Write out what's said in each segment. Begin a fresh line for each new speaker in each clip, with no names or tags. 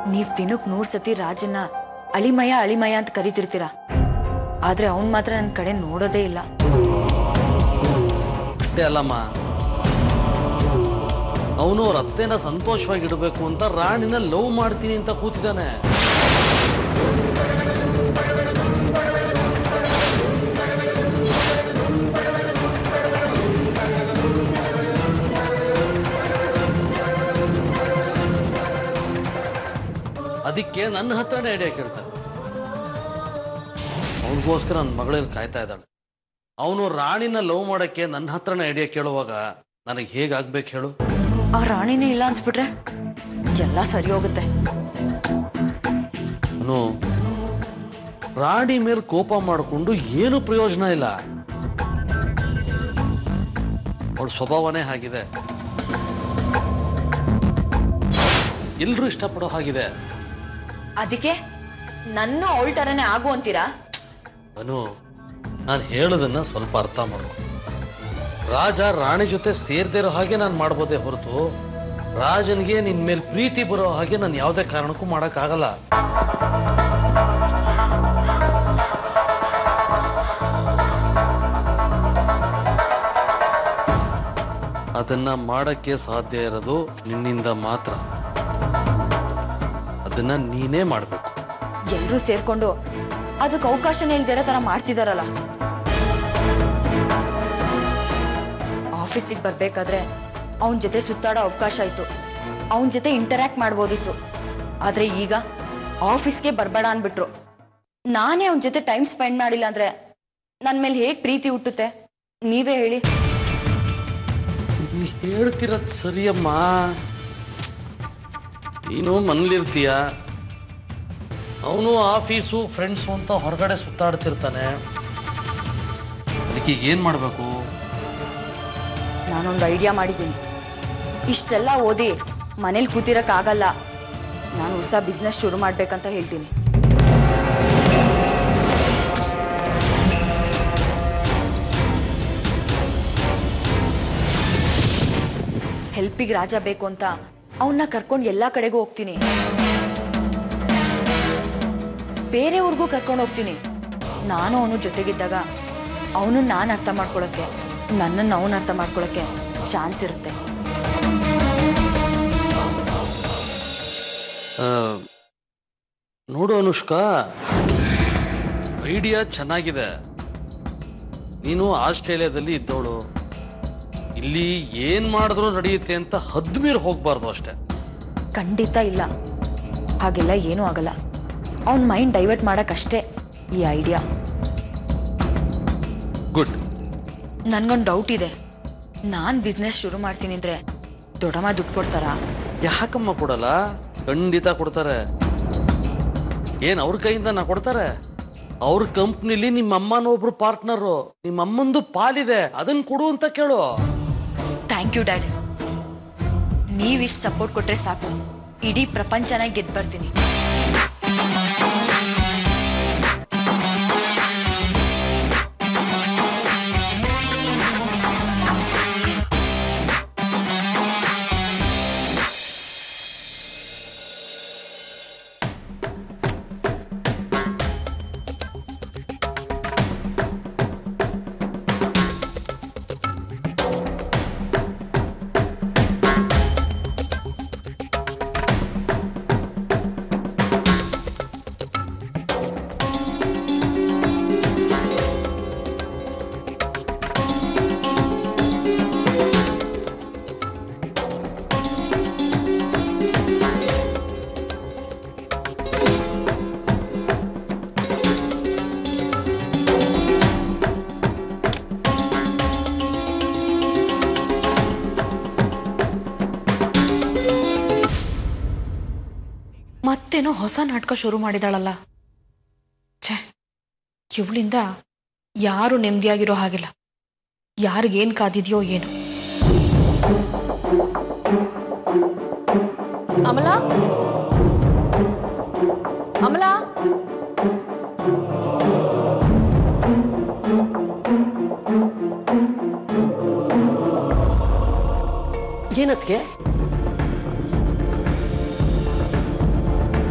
ನೀವ್ ದಿನಕ್ ನೂರ್ ಸತಿ ರಾಜನ್ನ ಅಳಿಮಯ ಅಳಿಮಯ ಅಂತ ಕರಿತಿರ್ತೀರ ಆದ್ರೆ ಅವನ್ ಮಾತ್ರ ನನ್ನ ಕಡೆ ನೋಡೋದೇ ಇಲ್ಲ
ಅಷ್ಟೇ ಅಲ್ಲಮ್ಮ ಅವನು ಅವ್ರ ಅತ್ತೆನ ಸಂತೋಷವಾಗಿಡಬೇಕು ಅಂತ ರಾಣಿನ ಲವ್ ಮಾಡ್ತೀನಿ ಅಂತ ಕೂತಿದ್ದಾನೆ ಅದಕ್ಕೆ ನನ್ನ ಹತ್ರನೇ ಐಡಿಯಾ ಕೇಳ್ತಾನೆ ಅವನಿಗೋಸ್ಕರ ನನ್ನ ಮಗಳಲ್ಲಿ ಕಾಯ್ತಾ ಇದ್ದಾಳೆ ಅವನು ರಾಣಿನ ಲವ್ ಮಾಡಕ್ಕೆ ನನ್ನ ಹತ್ರನೇ ಐಡಿಯಾ ಕೇಳುವಾಗ ನನಗೆ ಹೇಗಾಗ್ಬೇಕು ಹೇಳು
ಆ ರಾಣಿನೇ ಇಲ್ಲ ಅನ್ಸ್ಬಿಟ್ರೆ ಎಲ್ಲ ಸರಿ ಹೋಗುತ್ತೆ
ಅವನು ರಾಣಿ ಮೇಲೆ ಕೋಪ ಮಾಡಿಕೊಂಡು ಏನು ಪ್ರಯೋಜನ ಇಲ್ಲ ಅವಳ ಸ್ವಭಾವನೇ ಹಾಗಿದೆ ಎಲ್ರೂ ಇಷ್ಟಪಡೋ ಹಾಗಿದೆ
ಅದಕ್ಕೆ ನನ್ನ ಅವಳ ತರನೇ ಆಗು ಅಂತೀರಾ
ಅನು ನಾನು ಹೇಳೋದನ್ನ ಸ್ವಲ್ಪ ಅರ್ಥ ಮಾಡು ರಾಜ ರಾಣಿ ಜೊತೆ ಸೇರ್ದೇ ಇರೋ ಹಾಗೆ ನಾನು ಮಾಡ್ಬೋದೇ ಹೊರತು ರಾಜನಿಗೆ ನಿನ್ ಮೇಲೆ ಪ್ರೀತಿ ಬರೋ ಹಾಗೆ ನಾನು ಯಾವುದೇ ಕಾರಣಕ್ಕೂ ಮಾಡೋಕ್ಕಾಗಲ್ಲ ಅದನ್ನ ಮಾಡಕ್ಕೆ ಸಾಧ್ಯ ಇರೋದು ನಿನ್ನಿಂದ ಮಾತ್ರ ಅದನ್ನ ನೀನೇ ಮಾಡಬೇಕು
ಎಲ್ರೂ ಸೇರ್ಕೊಂಡು ಅದಕ್ಕೆ ಅವಕಾಶನೇ ಇಲ್ದಿರೋ ತರ ಮಾಡ್ತಿದಾರಲ್ಲ ಆಫೀಸಿಗೆ ಬರ್ಬೇಕಾದ್ರೆ ಅವನ ಜೊತೆ ಸುತ್ತಾಡೋ ಅವಕಾಶ ಇತ್ತು ಅವನ ಜೊತೆ ಇಂಟರ್ಯಾಕ್ಟ್ ಮಾಡ್ಬೋದಿತ್ತು ಆದ್ರೆ ಈಗ ಆಫೀಸ್ಗೆ ಬರ್ಬೇಡ ಅನ್ಬಿಟ್ರು ನಾನೇ ಅವನ ಜೊತೆ ಟೈಮ್ ಸ್ಪೆಂಡ್ ಮಾಡಿಲ್ಲ ಅಂದ್ರೆ ನನ್ನ ಮೇಲೆ ಹೇಗೆ ಪ್ರೀತಿ ಹುಟ್ಟುತ್ತೆ ನೀವೇ ಹೇಳಿ
ನೀ ಹೇಳ್ತಿರೋದ್ ಸರಿಯಮ್ಮ ನೀನು ಮನೇಲಿರ್ತೀಯ ಅವನು ಆಫೀಸು ಫ್ರೆಂಡ್ಸು ಅಂತ ಹೊರಗಡೆ ಸುತ್ತಾಡ್ತಿರ್ತಾನೆ ಅದಕ್ಕೆ ಏನ್ ಮಾಡಬೇಕು
ನಾನೊಂದು ಐಡಿಯಾ ಮಾಡಿದ್ದೀನಿ ಇಷ್ಟೆಲ್ಲ ಓದಿ ಮನೇಲಿ ಕೂತಿರಕ್ಕಾಗಲ್ಲ ನಾನು ಹೊಸ ಬಿಸ್ನೆಸ್ ಶುರು ಮಾಡ್ಬೇಕಂತ ಹೇಳ್ತೀನಿ ಹೆಲ್ಪಿಗೆ ರಾಜ ಬೇಕು ಅಂತ ಅವನ್ನ ಕರ್ಕೊಂಡು ಎಲ್ಲ ಕಡೆಗೂ ಹೋಗ್ತೀನಿ ಬೇರೆ ಊರಿಗೂ ಕರ್ಕೊಂಡು ಹೋಗ್ತೀನಿ ನಾನು ಅವನು ಜೊತೆಗಿದ್ದಾಗ ಅವನು ನಾನು ಅರ್ಥ ಮಾಡ್ಕೊಳಕ್ಕೆ ನನ್ನನ್ನು ಅವನು ಅರ್ಥ ಮಾಡ್ಕೊಳಕ್ಕೆ ಚಾನ್ಸ್ ಇರುತ್ತೆ
ನೋಡು ಅನುಷ್ಕಾ ಐಡಿಯಾ ಚೆನ್ನಾಗಿದೆ ನೀನು ಆಸ್ಟ್ರೇಲಿಯಾದಲ್ಲಿ ಇದ್ದವಳು ಇಲ್ಲಿ ಏನ್ ಮಾಡಿದ್ರು ನಡೆಯುತ್ತೆ ಅಂತ ಹದ್ಮೀರ್ ಹೋಗ್ಬಾರ್ದು ಅಷ್ಟೇ
ಖಂಡಿತ ಇಲ್ಲ ಹಾಗೆಲ್ಲ ಏನೂ ಆಗಲ್ಲ ಅವನ ಮೈಂಡ್ ಡೈವರ್ಟ್ ಮಾಡೋಕ್ಕಷ್ಟೇ ಈ ಐಡಿಯಾ
ಗುಡ್
ನನ್ಗೊಂದು ಡೌಟ್ ಇದೆ ನಾನು ಬಿಸ್ನೆಸ್ ಶುರು ಮಾಡ್ತೀನಿ ಅಂದರೆ ದೊಡ್ಡಮ್ಮ ದುಡ್ಡು ಕೊಡ್ತಾರಾ
ಯಾಕಮ್ಮ ಕೊಡಲ್ಲ ಖಂಡಿತ ಕೊಡ್ತಾರೆ ಏನ್ ಅವ್ರ ಕೈಯಿಂದ ನಾ ಕೊಡ್ತಾರೆ ಅವ್ರ ಕಂಪ್ನಿಲಿ ನಿಮ್ಮ ಅಮ್ಮನ ಒಬ್ರು ಪಾರ್ಟ್ನರು ನಿಮ್ಮ ಅಮ್ಮಂದು ಪಾಲಿದೆ ಅದನ್ನ ಕೊಡು ಅಂತ ಕೇಳು
ಥ್ಯಾಂಕ್ ಯು ಡ್ಯಾಡ್ ನೀವಿಷ್ಟು ಸಪೋರ್ಟ್ ಕೊಟ್ರೆ ಸಾಕು ಇಡೀ ಪ್ರಪಂಚನ ಗೆದ್ದು ಬರ್ತೀನಿ
ಮತ್ತೇನೋ ಹೊಸ ನಾಟಕ ಶುರು ಮಾಡಿದಾಳಲ್ಲ ಛೇ ಇವಳಿಂದ ಯಾರು ನೆಮ್ಮದಿಯಾಗಿರೋ ಹಾಗಿಲ್ಲ ಯಾರಿಗೇನು ಕಾದಿದೆಯೋ ಏನು ಅಮಲಾ ಅಮಲಾ
ಏನತ್ಗೆ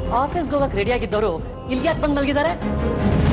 ಆಫೀಸ್ಗೆ ಹೋಗಕ್ ರೆಡಿ ಆಗಿದ್ದವರು ಇಲ್ಲಿ ಯಾಕೆ ಬಂದು ಮಲಗಿದ್ದಾರೆ